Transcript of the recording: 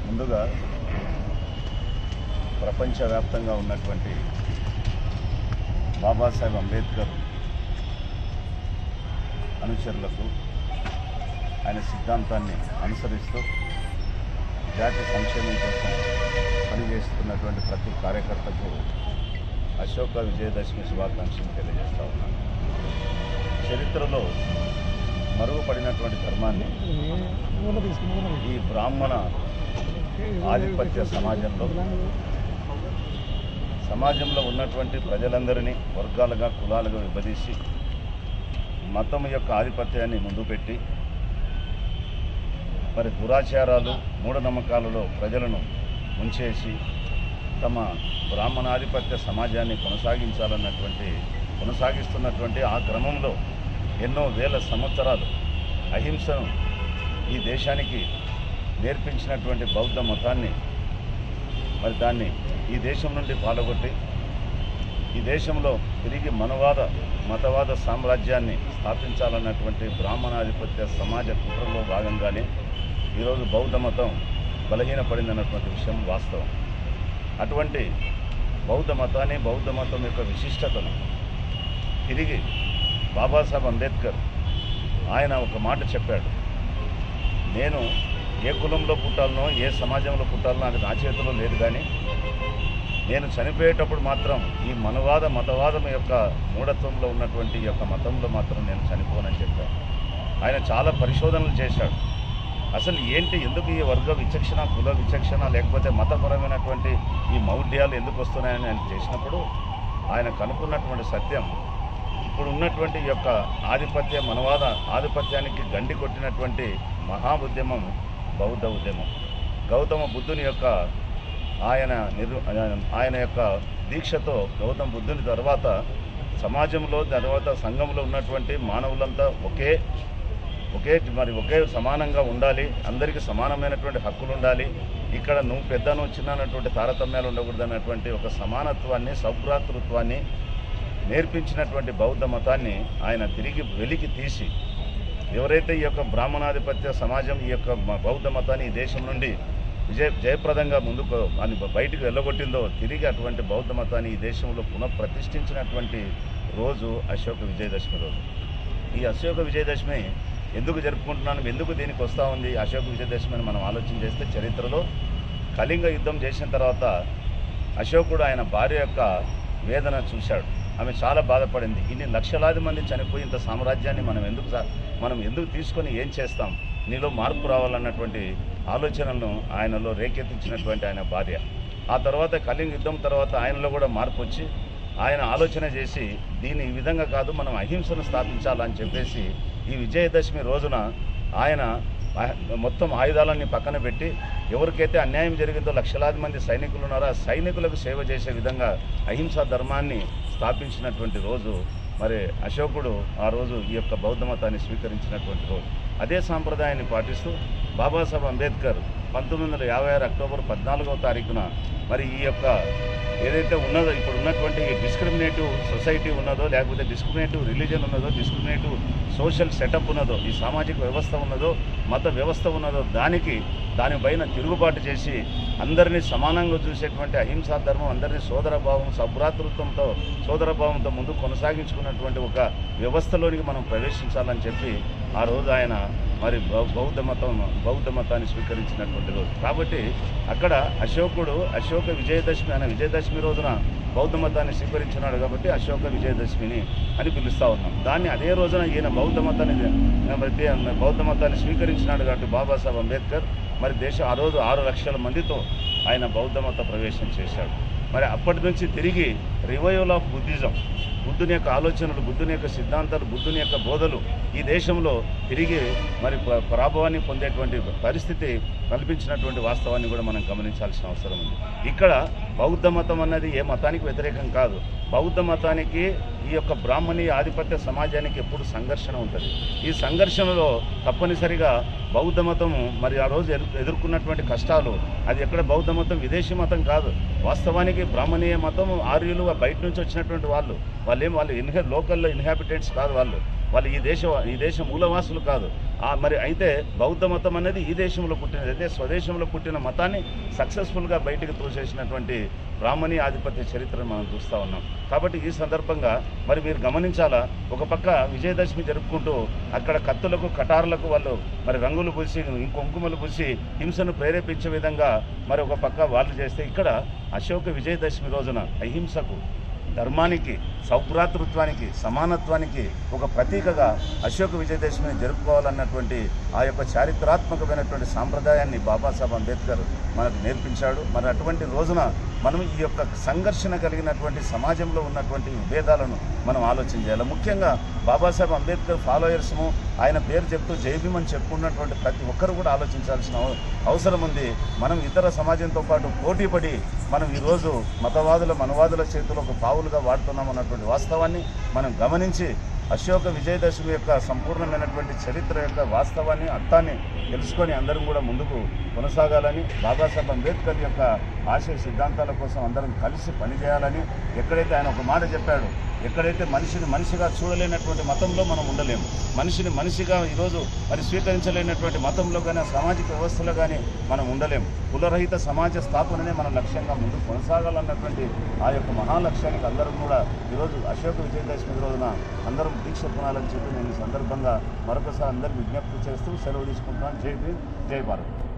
ముందుగా ప్రపంచవ్యాప్తంగా ఉన్నటువంటి బాబాసాహెబ్ అంబేద్కర్ అనుచరులకు ఆయన సిద్ధాంతాన్ని అనుసరిస్తూ జాతి సంక్షేమం కోసం పనిచేస్తున్నటువంటి ప్రతి కార్యకర్తకు అశోక విజయదశమి శుభాకాంక్షలు తెలియజేస్తా ఉన్నాను చరిత్రలో మరుగుపడినటువంటి ధర్మాన్ని ఈ బ్రాహ్మణ ఆధిపత్య సమాజంలో సమాజంలో ఉన్నటువంటి ప్రజలందరినీ వర్గాలుగా కులాలుగా విభజించి మతం యొక్క ఆధిపత్యాన్ని ముందు పెట్టి మరి దురాచారాలు మూఢనమ్మకాలలో ప్రజలను ముంచేసి తమ బ్రాహ్మణాధిపత్య సమాజాన్ని కొనసాగించాలన్నటువంటి కొనసాగిస్తున్నటువంటి ఆ క్రమంలో ఎన్నో వేల సంవత్సరాలు అహింసను ఈ దేశానికి నేర్పించినటువంటి బౌద్ధ మతాన్ని మరి దాన్ని ఈ దేశం నుండి పాల్గొట్టి ఈ దేశంలో తిరిగి మనవాద మతవాద సామ్రాజ్యాన్ని స్థాపించాలన్నటువంటి బ్రాహ్మణాధిపత్య సమాజ కుట్రలో భాగంగానే ఈరోజు బౌద్ధ మతం బలహీనపడిందన్నటువంటి విషయం వాస్తవం అటువంటి బౌద్ధ మతాన్ని బౌద్ధ మతం యొక్క విశిష్టతను తిరిగి బాబాసాహెబ్ అంబేద్కర్ ఆయన ఒక మాట చెప్పాడు నేను ఏ కులంలో పుట్టాలనో ఏ సమాజంలో పుట్టాలనో అది నా చేతిలో లేదు కానీ నేను చనిపోయేటప్పుడు మాత్రం ఈ మనవాద మతవాదం యొక్క మూఢత్వంలో ఉన్నటువంటి ఈ యొక్క మతంలో మాత్రం నేను చనిపోనని చెప్పాను ఆయన చాలా పరిశోధనలు చేశాడు అసలు ఏంటి ఎందుకు ఈ వర్గ విచక్షణ కుల విచక్షణ లేకపోతే మతపరమైనటువంటి ఈ మౌఢ్యాలు ఎందుకు వస్తున్నాయని ఆయన చేసినప్పుడు ఆయన కనుక్కున్నటువంటి సత్యం ఇప్పుడు ఉన్నటువంటి ఈ యొక్క ఆధిపత్య మనవాద ఆధిపత్యానికి గండి కొట్టినటువంటి మహా ఉద్యమం బౌద్ధ ఉద్యమం గౌతమ బుద్ధుని యొక్క ఆయన నిరు ఆయన యొక్క దీక్షతో గౌతమ బుద్ధుని తర్వాత సమాజంలో తర్వాత సంఘంలో ఉన్నటువంటి మానవులంతా ఒకే ఒకే మరి ఒకే సమానంగా ఉండాలి అందరికీ సమానమైనటువంటి హక్కులు ఉండాలి ఇక్కడ నువ్వు పెద్ద నువ్వు చిన్న అన్నటువంటి తారతమ్యాలు ఉండకూడదు అన్నటువంటి ఒక సమానత్వాన్ని సౌభ్రాతృత్వాన్ని నేర్పించినటువంటి బౌద్ధ మతాన్ని ఆయన తిరిగి వెలికి తీసి ఎవరైతే ఈ యొక్క బ్రాహ్మణాధిపత్య సమాజం ఈ యొక్క మ- బౌద్ధ మతాన్ని ఈ దేశం నుండి విజయ జయప్రదంగా ముందుకు అని బయటకు వెళ్ళగొట్టిందో తిరిగి అటువంటి బౌద్ధ మతాన్ని ఈ దేశంలో పునఃప్రతిష్ఠించినటువంటి రోజు అశోక విజయదశమి రోజు ఈ అశోక విజయదశమి ఎందుకు జరుపుకుంటున్నాను ఎందుకు దీనికి వస్తూ ఉంది అశోక విజయదశమి అని మనం ఆలోచన చేస్తే చరిత్రలో కళింగ యుద్ధం చేసిన తర్వాత అశోకుడు ఆయన భార్య యొక్క వేదన చూశాడు ఆమె చాలా బాధపడింది ఇన్ని లక్షలాది మంది చనిపోయి ఇంత సామ్రాజ్యాన్ని మనం ఎందుకు సా- మనం ఎందుకు తీసుకొని ఏం చేస్తాం నీలో మార్పు రావాలన్నటువంటి ఆలోచనలను ఆయనలో రేకెత్తించినటువంటి ఆయన భార్య ఆ తర్వాత కళింగ యుద్ధం తర్వాత ఆయనలో కూడా మార్పు వచ్చి ఆయన ఆలోచన చేసి దీన్ని ఈ విధంగా కాదు మనం అహింసను స్థాపించాలని చెప్పేసి ఈ విజయదశమి రోజున ఆయన ఆ- మొత్తం ఆయుధాలన్నీ పక్కన పెట్టి ఎవరికైతే అన్యాయం జరిగిందో లక్షలాది మంది సైనికులు ఉన్నారో ఆ సైనికులకు సేవ చేసే విధంగా అహింసా ధర్మాన్ని స్థాపించినటువంటి రోజు మరి అశోకుడు ఆ రోజు ఈ యొక్క బౌద్ధ మతాన్ని స్వీకరించినటువంటి రోజు అదే సాంప్రదాయాన్ని పాటిస్తూ బాబాసాహెబ్ అంబేద్కర్ పంతొమ్మిది వందల యాభై ఆరు అక్టోబర్ పద్నాలుగవ తారీఖున మరి ఈ యొక్క ఏదైతే ఉన్నదో ఇప్పుడు ఉన్నటువంటి డిస్క్రిమినేటివ్ సొసైటీ ఉన్నదో లేకపోతే డిస్క్రిమినేటివ్ రిలీజన్ ఉన్నదో డిస్క్రిమినేటివ్ సోషల్ సెటప్ ఉన్నదో ఈ సామాజిక వ్యవస్థ ఉన్నదో మత వ్యవస్థ ఉన్నదో దానికి దానిపైన తిరుగుబాటు చేసి అందరినీ సమానంగా చూసేటువంటి అహింసా ధర్మం అందరినీ సోదరభావం సభ్రాతృత్వంతో సోదరభావంతో ముందు కొనసాగించుకున్నటువంటి ఒక వ్యవస్థలోనికి మనం ప్రవేశించాలని చెప్పి ఆ రోజు ఆయన మరి బౌ- బౌద్ధ మతం బౌద్ధ మతాన్ని స్వీకరించినటువంటి రోజు కాబట్టి అక్కడ అశోకుడు అశోక విజయదశమి అనే విజయదశమి రోజున బౌద్ధ మతాన్ని స్వీకరించినాడు కాబట్టి అశోక విజయదశమిని అని పిలుస్తూ ఉన్నాం దాన్ని అదే రోజున ఈయన బౌద్ధ మతాన్ని మరి దే- బౌద్ధ మతాన్ని స్వీకరించినాడు కాబట్టి బాబాసాహెబ్ అంబేద్కర్ మరి దేశం ఆ రోజు ఆరు లక్షల మందితో ఆయన బౌద్ధ మత ప్రవేశం చేశాడు మరి అప్పటి నుంచి తిరిగి రివైవల్ ఆఫ్ బుద్ధిజం బుద్ధుని యొక్క ఆలోచనలు బుద్ధుని యొక్క సిద్ధాంతాలు బుద్ధుని యొక్క బోధలు ఈ దేశంలో తిరిగి మరి ప్ర- ప్రాభవాన్ని పొందేటువంటి పరిస్థితి కల్పించినటువంటి వాస్తవాన్ని కూడా మనం గమనించాల్సిన అవసరం ఉంది ఇక్కడ బౌద్ధ మతం అన్నది ఏ మతానికి వ్యతిరేకం కాదు బౌద్ధ మతానికి ఈ యొక్క బ్రాహ్మణి ఆధిపత్య సమాజానికి ఎప్పుడు సంఘర్షణ ఉంటుంది ఈ సంఘర్షణలో తప్పనిసరిగా బౌద్ధ మతము మరి ఆ రోజు ఎదు- ఎదుర్కొన్నటువంటి కష్టాలు అది ఎక్కడ బౌద్ధ మతం విదేశీ మతం కాదు వాస్తవానికి బ్రాహ్మణీయ మతం ఆర్యులు వాస్తవంగా బయట నుంచి వచ్చినటువంటి వాళ్ళు వాళ్ళు ఏం వాళ్ళు ఇన్హే లోకల్లో ఇన్హాబిటెంట్స్ కాదు వాళ్ళు వాళ్ళు ఈ దేశ ఈ దేశ మూలవాసులు కాదు ఆ మరి అయితే బౌద్ధ మతం అనేది ఈ దేశంలో పుట్టినది అయితే స్వదేశంలో పుట్టిన మతాన్ని సక్సెస్ఫుల్గా బయటకు తోసేసినటువంటి బ్రాహ్మణి ఆధిపత్య చరిత్రను మనం చూస్తూ ఉన్నాం కాబట్టి ఈ సందర్భంగా మరి మీరు గమనించాలా ఒక పక్క విజయదశమి జరుపుకుంటూ అక్కడ కత్తులకు కటారులకు వాళ్ళు మరి రంగులు పూసి కుంకుమలు పూసి హింసను ప్రేరేపించే విధంగా మరి ఒక పక్క వాళ్ళు చేస్తే ఇక్కడ అశోక విజయదశమి రోజున అహింసకు ధర్మానికి సౌభ్రాతృత్వానికి సమానత్వానికి ఒక ప్రతీకగా అశోక విజయదశమిని జరుపుకోవాలన్నటువంటి ఆ యొక్క చారిత్రాత్మకమైనటువంటి సాంప్రదాయాన్ని బాబాసాహెబ్ అంబేద్కర్ మనకు నేర్పించాడు మరి అటువంటి రోజున మనం ఈ యొక్క సంఘర్షణ కలిగినటువంటి సమాజంలో ఉన్నటువంటి విభేదాలను మనం ఆలోచన చేయాలి ముఖ్యంగా బాబాసాహెబ్ అంబేద్కర్ ఫాలోయర్స్ము ఆయన పేరు చెప్తూ జైభీమ్ అని చెప్పుకున్నటువంటి ప్రతి ఒక్కరు కూడా ఆలోచించాల్సిన అవ- అవసరం ఉంది మనం ఇతర సమాజంతో పాటు పోటీపడి మనం ఈరోజు మతవాదుల మనవాదుల చేతిలో ఒక పావులుగా వాడుతున్నాం అన్నటువంటి వాస్తవాన్ని మనం గమనించి అశోక విజయదశమి యొక్క సంపూర్ణమైనటువంటి చరిత్ర యొక్క వాస్తవాన్ని అర్థాన్ని తెలుసుకొని అందరం కూడా ముందుకు కొనసాగాలని బాబాసాహెబ్ అంబేద్కర్ యొక్క ఆశయ సిద్ధాంతాల కోసం అందరం కలిసి పనిచేయాలని ఎక్కడైతే ఆయన ఒక మాట చెప్పాడు ఎక్కడైతే మనిషిని మనిషిగా చూడలేనటువంటి మతంలో మనం ఉండలేము మనిషిని మనిషిగా ఈరోజు మరి స్వీకరించలేనటువంటి మతంలో కానీ సామాజిక వ్యవస్థలో కానీ మనం ఉండలేము కులరహిత సమాజ స్థాపననే మన లక్ష్యంగా ముందుకు కొనసాగాలన్నటువంటి ఆ యొక్క మహాలక్ష్యానికి అందరం కూడా ఈరోజు అశోక విజయదశమి రోజున అందరం దీక్ష కొనాలని చెప్పి నేను ఈ సందర్భంగా మరొకసారి అందరికి విజ్ఞప్తి చేస్తూ సెలవు తీసుకుంటున్నాను జై భీమ్ జై భారత్